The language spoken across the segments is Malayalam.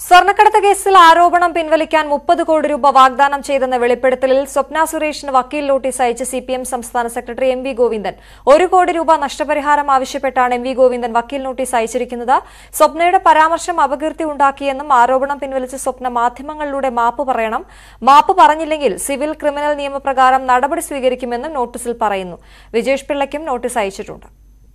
സ്വർണ്ണക്കടത്ത് കേസിൽ ആരോപണം പിൻവലിക്കാൻ മുപ്പത് കോടി രൂപ വാഗ്ദാനം ചെയ്തെന്ന വെളിപ്പെടുത്തലിൽ സ്വപ്ന സുരേഷിന് വക്കീൽ നോട്ടീസ് അയച്ച് സി പി എം സംസ്ഥാന സെക്രട്ടറി എം വി ഗോവിന്ദൻ ഒരു കോടി രൂപ നഷ്ടപരിഹാരം ആവശ്യപ്പെട്ടാണ് എം വി ഗോവിന്ദൻ വക്കീൽ നോട്ടീസ് അയച്ചിരിക്കുന്നത് സ്വപ്നയുടെ പരാമർശം അപകീർത്തി ഉണ്ടാക്കിയെന്നും ആരോപണം പിൻവലിച്ച സ്വപ്ന മാധ്യമങ്ങളിലൂടെ മാപ്പ് പറയണം മാപ്പ് പറഞ്ഞില്ലെങ്കിൽ സിവിൽ ക്രിമിനൽ നിയമപ്രകാരം നടപടി സ്വീകരിക്കുമെന്നും നോട്ടീസിൽ പറയുന്നു വിജേഷ് പിള്ളയ്ക്കും നോട്ടീസ് അയച്ചിട്ടുണ്ട്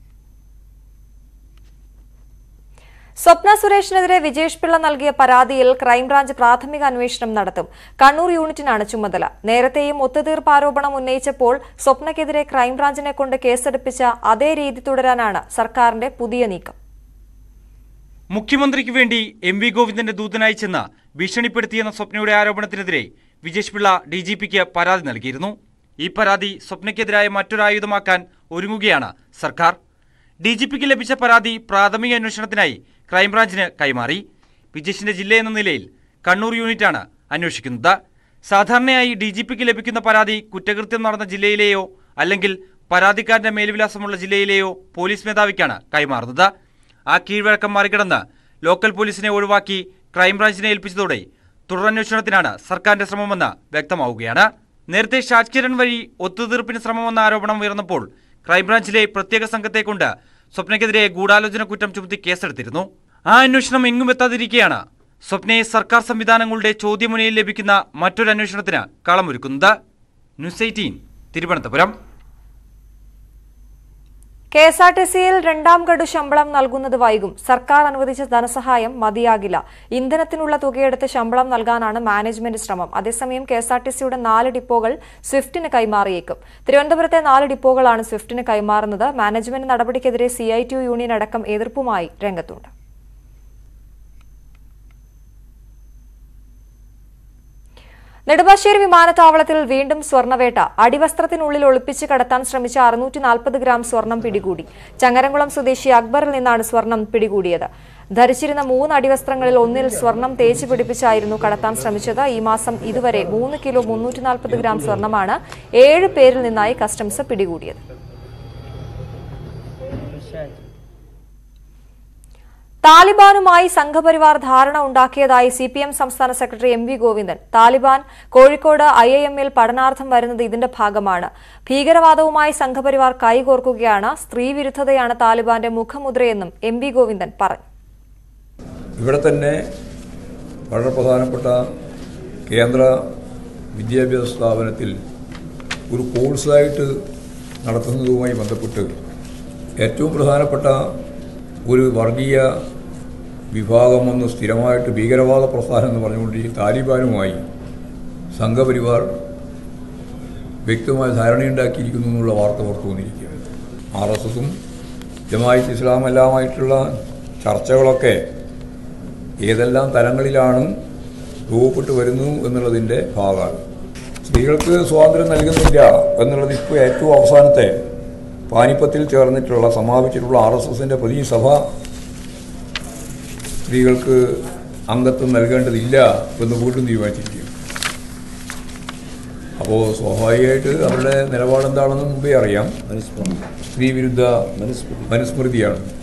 സ്വപ്ന സുരേഷിനെതിരെ വിജേഷ് പിള്ള നൽകിയ പരാതിയിൽ ക്രൈംബ്രാഞ്ച് പ്രാഥമിക അന്വേഷണം നടത്തും കണ്ണൂർ യൂണിറ്റിനാണ് ചുമതല നേരത്തെയും ഒത്തുതീർപ്പ് ആരോപണം ഉന്നയിച്ചപ്പോൾ സ്വപ്നയ്ക്കെതിരെ ക്രൈംബ്രാഞ്ചിനെ കൊണ്ട് കേസെടുപ്പിച്ച അതേ രീതി തുടരാനാണ് സർക്കാരിന്റെ പുതിയ നീക്കം മുഖ്യമന്ത്രിക്ക് വേണ്ടി എം വി ഗോവിന്ദന്റെ ദൂതനായി ചെന്ന് ഭീഷണിപ്പെടുത്തിയെന്ന സ്വപ്നയുടെ ആരോപണത്തിനെതിരെ വിജേഷ് പിള്ള ഡി ജി പിക്ക് പരാതി നൽകിയിരുന്നു ഈ പരാതി സ്വപ്നയ്ക്കെതിരായ മറ്റൊരായുധമാക്കാൻ ഒരുങ്ങുകയാണ് സർക്കാർ ഡി ജി പിക്ക് ലഭിച്ച പരാതി പ്രാഥമിക അന്വേഷണത്തിനായി ക്രൈംബ്രാഞ്ചിന് കൈമാറി വിജേഷിന്റെ ജില്ലയെന്ന നിലയിൽ കണ്ണൂർ യൂണിറ്റാണ് അന്വേഷിക്കുന്നത് സാധാരണയായി ഡി ജി പിക്ക് ലഭിക്കുന്ന പരാതി കുറ്റകൃത്യം നടന്ന ജില്ലയിലെയോ അല്ലെങ്കിൽ പരാതിക്കാരന്റെ മേൽവിലാസമുള്ള ജില്ലയിലെയോ പോലീസ് മേധാവിക്കാണ് കൈമാറുന്നത് ആ കീഴ്വഴക്കം മറികടന്ന് ലോക്കൽ പോലീസിനെ ഒഴിവാക്കി ക്രൈംബ്രാഞ്ചിനെ ഏൽപ്പിച്ചതോടെ തുടരന്വേഷണത്തിനാണ് സർക്കാരിന്റെ ശ്രമമെന്ന് വ്യക്തമാവുകയാണ് നേരത്തെ ഷാജ് കിരൺ വഴി ഒത്തുതീർപ്പിന് ശ്രമമെന്ന ആരോപണം ഉയർന്നപ്പോൾ ക്രൈംബ്രാഞ്ചിലെ പ്രത്യേക സംഘത്തെ കൊണ്ട് സ്വപ്നയ്ക്കെതിരെ ഗൂഢാലോചന കുറ്റം ചുമത്തി കേസെടുത്തിരുന്നു ആ അന്വേഷണം എങ്ങും എത്താതിരിക്കെയാണ് സ്വപ്നയെ സർക്കാർ സംവിധാനങ്ങളുടെ ചോദ്യമുനയിൽ ലഭിക്കുന്ന മറ്റൊരു അന്വേഷണത്തിന് കളമൊരുക്കുന്നത് news eighteen Thiruvananthapuram K S R T സിയിൽ രണ്ടാം ഗഡു ശമ്പളം നൽകുന്നത് വൈകും സർക്കാർ അനുവദിച്ച ധനസഹായം മതിയാകില്ല ഇന്ധനത്തിനുള്ള തുകയെടുത്ത് ശമ്പളം നൽകാനാണ് മാനേജ്മെന്റ് ശ്രമം അതേസമയം കെ എസ് ആർ ടി സിയുടെ നാല് ഡിപ്പോകൾ സ്വിഫ്റ്റിന് കൈമാറിയേക്കും തിരുവനന്തപുരത്തെ നാല് ഡിപ്പോകളാണ് സ്വിഫ്റ്റിന് കൈമാറുന്നത് മാനേജ്മെന്റ് നടപടിക്കെതിരെ C I T U union അടക്കം എതിർപ്പുമായി രംഗത്തുണ്ട് നെടുമ്പാശ്ശേരി വിമാനത്താവളത്തിൽ വീണ്ടും സ്വർണ്ണവേട്ട അടിവസ്ത്രത്തിനുള്ളിൽ ഒളിപ്പിച്ച് കടത്താൻ ശ്രമിച്ച അറുന്നൂറ്റി നാൽപ്പത് ഗ്രാം സ്വർണം പിടികൂടി ചങ്ങരംകുളം സ്വദേശി അക്ബറിൽ നിന്നാണ് സ്വർണം പിടികൂടിയത് ധരിച്ചിരുന്ന മൂന്ന് അടിവസ്ത്രങ്ങളിൽ ഒന്നിൽ സ്വർണം തേച്ച് പിടിപ്പിച്ചായിരുന്നു കടത്താൻ ശ്രമിച്ചത് ഈ മാസം ഇതുവരെ മൂന്ന് കിലോ മുന്നൂറ്റി നാൽപ്പത് ഗ്രാം സ്വർണമാണ് ഏഴ് പേരിൽ നിന്നായി കസ്റ്റംസ് പിടികൂടിയത് താലിബാനുമായി സംഘപരിവാർ ധാരണ ഉണ്ടാക്കിയതായി സി പി എം സംസ്ഥാന secretary M V Govindan Taliban Kozhikode I I എമ്മിൽ പഠനാർത്ഥം വരുന്നത് ഇതിന്റെ ഭാഗമാണ് ഭീകരവാദവുമായി സംഘപരിവാർ കൈകോർക്കുകയാണ് സ്ത്രീവിരുദ്ധതയാണ് താലിബാന്റെ മുഖമുദ്രയെന്നും എം വി ഗോവിന്ദൻ പറഞ്ഞു ഇവിടെ തന്നെ വളരെ പ്രധാനപ്പെട്ട കേന്ദ്ര വിദ്യാഭ്യാസ സ്ഥാപനത്തിൽ ഒരു കോഴ്സായിട്ട് നടത്തുന്നതുമായി ബന്ധപ്പെട്ട് ഏറ്റവും പ്രധാനപ്പെട്ട ഒരു വർഗീയ വിഭാഗമൊന്ന് സ്ഥിരമായിട്ട് ഭീകരവാദ പ്രസ്ഥാനം എന്ന് പറഞ്ഞുകൊണ്ട് ഈ താലിബാനുമായി സംഘപരിവാർ വ്യക്തമായ ധാരണയുണ്ടാക്കിയിരിക്കുന്നു എന്നുള്ള വാർത്ത പുറത്തു വന്നിരിക്കുകയാണ് ആർ എസ് എസും ജമാഅത്ത് ഇസ്ലാം എല്ലാമായിട്ടുള്ള ചർച്ചകളൊക്കെ ഏതെല്ലാം തലങ്ങളിലാണ് രൂപപ്പെട്ടു വരുന്നു എന്നുള്ളതിൻ്റെ ഭാഗമാണ് സ്ത്രീകൾക്ക് സ്വാതന്ത്ര്യം നൽകുന്നില്ല എന്നുള്ളത് ഇപ്പോൾ ഏറ്റവും അവസാനത്തെ പാനിപ്പത്തിൽ ചേർന്നിട്ടുള്ള സമാപിച്ചിട്ടുള്ള ആർ എസ് എസിൻ്റെ പുതിയ സഭ സ്ത്രീകൾക്ക് അംഗത്വം നൽകേണ്ടതില്ല എന്ന് വീണ്ടും തീരുമാനിച്ചിരിക്കുകയാണ് അപ്പോൾ സ്വാഭാവികമായിട്ട് അവരുടെ നിലപാടെന്താണെന്ന് മുമ്പേ അറിയാം സ്ത്രീ വിരുദ്ധ മനുസ്മൃതിയാണ്